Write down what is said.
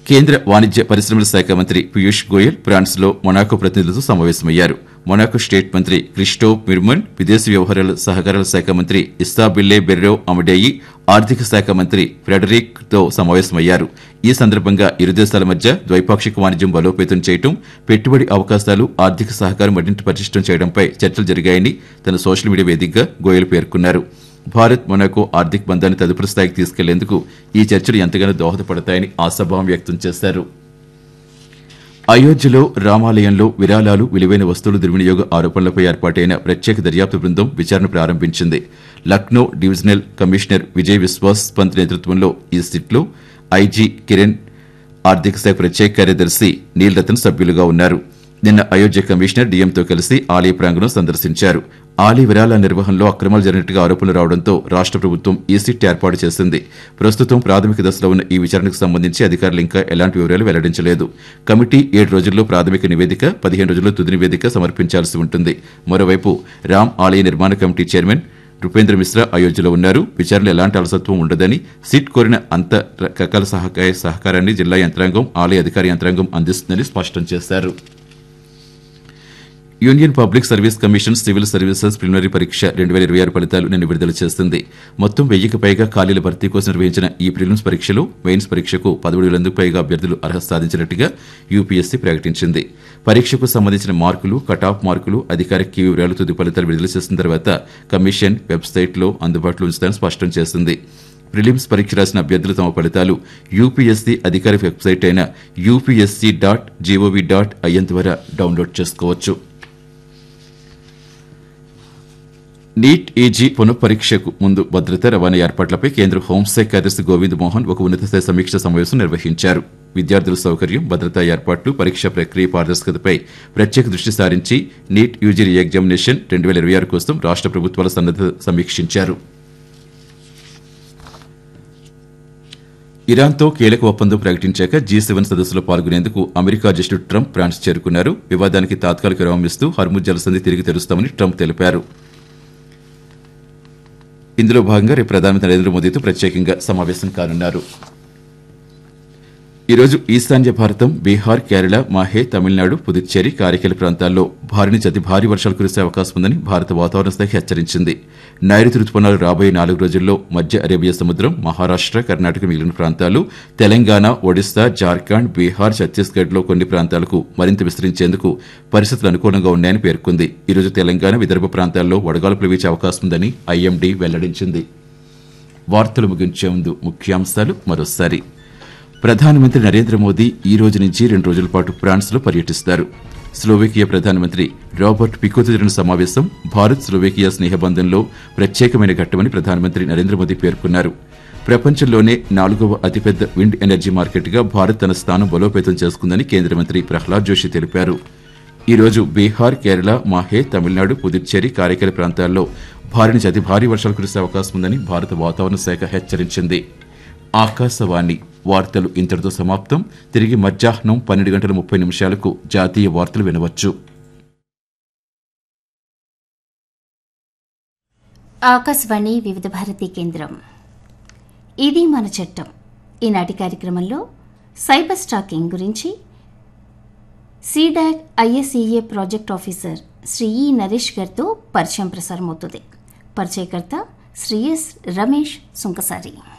కేంద్ర వాణిజ్య పరిశ్రమల శాఖ మంత్రి పీయూష్ గోయల్ ఫ్రాన్స్లో మొనాకో ప్రతినిధులతో సమావేశమయ్యారు మొనాకో స్టేట్ మంత్రి క్రిస్టో మిర్మన్ విదేశీ వ్యవహారాల సహకారాల శాఖ మంత్రి ఇస్తాబిల్లే బెర్రో అమడేయి ఆర్థిక శాఖ మంత్రి ఫ్రెడరిక్ తో సమావేశమయ్యారు ఈ సందర్భంగా ఇరు దేశాల మధ్య ద్వైపాక్షిక వాణిజ్యం బలోపేతం చేయడం పెట్టుబడి అవకాశాలు ఆర్థిక సహకారం మరింత పటిష్టం చేయడంపై చర్చలు జరిగాయని తన సోషల్ మీడియా వేదికగా గోయల్ పేర్కొన్నారు భారత్ మొనాకో ఆర్థిక బంధాన్ని తదుపరి స్థాయికి తీసుకెళ్లేందుకు ఈ చర్చలు ఎంతగానో దోహదపడతాయని ఆశాభావం వ్యక్తం చేశారు అయోధ్యలో రామాలయంలో విరాళాలు విలువైన వస్తువుల దుర్వినియోగ ఆరోపణలపై ఏర్పాటైన ప్రత్యేక దర్యాప్తు బృందం విచారణ ప్రారంభించింది లక్నో డివిజనల్ కమిషనర్ విజయ్ విశ్వాస్ పంత్ నేతృత్వంలో ఈ సిట్లో ఐజీ కిరణ్ ఆర్థిక శాఖ ప్రత్యేక కార్యదర్శి నీల్ రతన్ సభ్యులుగా ఉన్నారు నిన్న అయోధ్య కమిషనర్ డిఎంతో కలిసి ఆలయ ప్రాంగణం సందర్శించారు ఆలయ విరాళ నిర్వహణలో అక్రమాలు జరిగినట్టుగా ఆరోపణలు రావడంతో రాష్ట ప్రభుత్వం ఈ సిట్ ఏర్పాటు చేసింది ప్రస్తుతం ప్రాథమిక దశలో ఉన్న ఈ విచారణకు సంబంధించి అధికారులు ఇంకా ఎలాంటి వివరాలు వెల్లడించలేదు కమిటీ ఏడు రోజుల్లో ప్రాథమిక నివేదిక పదిహేను రోజుల్లో తుది నివేదిక సమర్పించాల్సి ఉంటుంది మరోవైపు రామ్ ఆలయ నిర్మాణ కమిటీ చైర్మన్ నృపేంద్ర మిశ్రా అయోధ్యలో ఉన్నారు విచారణలో ఎలాంటి అలసత్వం ఉండదని సిట్ కోరిన అంత రకాల సహకార సహకారాన్ని జిల్లా యంత్రాంగం ఆలయ అధికార యంత్రాంగం అందిస్తుందని స్పష్టం చేశారు Union Public Service Commission civil services preliminary పరీక్ష రెండు వేల ఇరవై ఆరు ఫలితాలు నిన్న విడుదల చేస్తుంది మొత్తం వెయ్యికి పైగా ఖాళీల భర్తీ కోసం నిర్వహించిన ఈ ప్రిలిమ్స్ పరీక్షలో మెయిన్స్ పరీక్షకు పదమూడు వేలందుకు పైగా అభ్యర్థులు అర్హత సాధించినట్టుగా యూపీఎస్సీ ప్రకటించింది పరీక్షకు సంబంధించిన మార్కులు కటాఫ్ మార్కులు అధికారిక కీ వివరాలు తుది ఫలితాలు విడుదల చేసిన తర్వాత కమిషన్ వెబ్సైట్లో అందుబాటులో ఉంచుతారని స్పష్టం చేసింది ప్రిలిమ్స్ పరీక్ష రాసిన అభ్యర్థులు తమ ఫలితాలు యూపీఎస్సీ అధికారిక వెబ్సైట్ అయిన UPSC dot G O V dot I N ద్వారా డౌన్లోడ్ చేసుకోవచ్చు నీట్ ఈజీ పునఃపరీక్షకు ముందు భద్రత రవాణా ఏర్పాట్లపై కేంద్ర హోంశాఖ కార్యదర్శి గోవింద్ మోహన్ ఒక ఉన్నతస్థాయి సమీక్ష సమావేశం నిర్వహించారు విద్యార్థుల సౌకర్యం భద్రతా ఏర్పాట్లు పరీక్ష ప్రక్రియ పారదర్శకతపై ప్రత్యేక దృష్టి సారించి నీట్ యూజీ రీ ఎగ్జామినేషన్ రెండు వేల ఇరవై ఆరు కోసం రాష్ట ప్రభుత్వాల సన్నద్ధత సమీక్షించారు ఇరాన్తో కీలక ఒప్పందం ప్రకటించాక జీ సెవెన్ సదస్సులో పాల్గొనేందుకు అమెరికా అధ్యక్షుడు ట్రంప్ ఫ్రాన్స్ చేరుకున్నారు వివాదానికి తాత్కాలిక విరామం ఇస్తూ హర్ముజ్ జలసంధి తిరిగి తెరుస్తామని ట్రంప్ తెలిపారు ఇందులో భాగంగా రేపు ప్రధానమంత్రి నరేంద్ర మోదీతో ప్రత్యేకంగా సమావేశం కానున్నారు ఈరోజు ఈశాన్య భారతం బీహార్ కేరళ మాహే తమిళనాడు పుదుచ్చేరి కారికేల ప్రాంతాల్లో భారీ నుంచి అతి భారీ వర్షాలు కురిసే అవకాశం ఉందని భారత వాతావరణ శాఖ హెచ్చరించింది నైరుతి రుతుపవనాలు రాబోయే నాలుగు రోజుల్లో మధ్య అరేబియా సముద్రం మహారాష్ట కర్ణాటక మిగిలిన ప్రాంతాలు తెలంగాణ ఒడిశా జార్ఖండ్ బీహార్ ఛత్తీస్గఢ్లో కొన్ని ప్రాంతాలకు మరింత విస్తరించేందుకు పరిస్థితులు అనుకూలంగా ఉన్నాయని పేర్కొంది ఈరోజు తెలంగాణ విదర్భ ప్రాంతాల్లో వడగాల్పులు వీచే అవకాశం ఉందని ఐఎండీ వెల్లడించింది వార్తలు ముగించే ముందు ముఖ్యాంశాలు మరోసారి ప్రధానమంత్రి నరేంద్ర మోదీ ఈ రోజు నుంచి రెండు రోజుల పాటు ఫ్రాన్స్లో పర్యటిస్తారు స్లోవేకియా ప్రధానమంత్రి రాబర్ట్ పికోతో జరిగిన సమావేశం భారత్ స్లోవేకియా స్నేహబంధంలో ప్రత్యేకమైన ఘట్టమని ప్రధానమంత్రి నరేంద్ర మోదీ పేర్కొన్నారు ప్రపంచంలోనే నాలుగవ అతిపెద్ద విండ్ ఎనర్జీ మార్కెట్గా భారత్ తన స్థానం బలోపేతం చేసుకుందని కేంద్ర మంత్రి ప్రహ్లాద్ జోషి తెలిపారు ఈ రోజు బీహార్ కేరళ మాహే తమిళనాడు పుదుచ్చేరి కారైకల ప్రాంతాల్లో భారీ నుంచి అతి భారీ వర్షాలు కురిసే అవకాశం ఉందని భారత వాతావరణ శాఖ హెచ్చరించింది ఆకాశవాణి వార్తలు ఇంతటితో సమాప్తం తిరిగి మధ్యాహ్నం పన్నెండు గంటల ముప్పై నిమిషాలకు జాతీయ వార్తలు వినవచ్చు ఆకాశవాణి వివిధ భారతి కేంద్రం ఇది మన చట్టం ఈనాటి కార్యక్రమంలో సైబర్ స్టాకింగ్ గురించి CDAC ISEA project officer Shri E Naresh గారితో పరిచయం ప్రసారమవుతుంది పరిచయకర్త శ్రీ ఎస్ రమేష్ సుంకసారి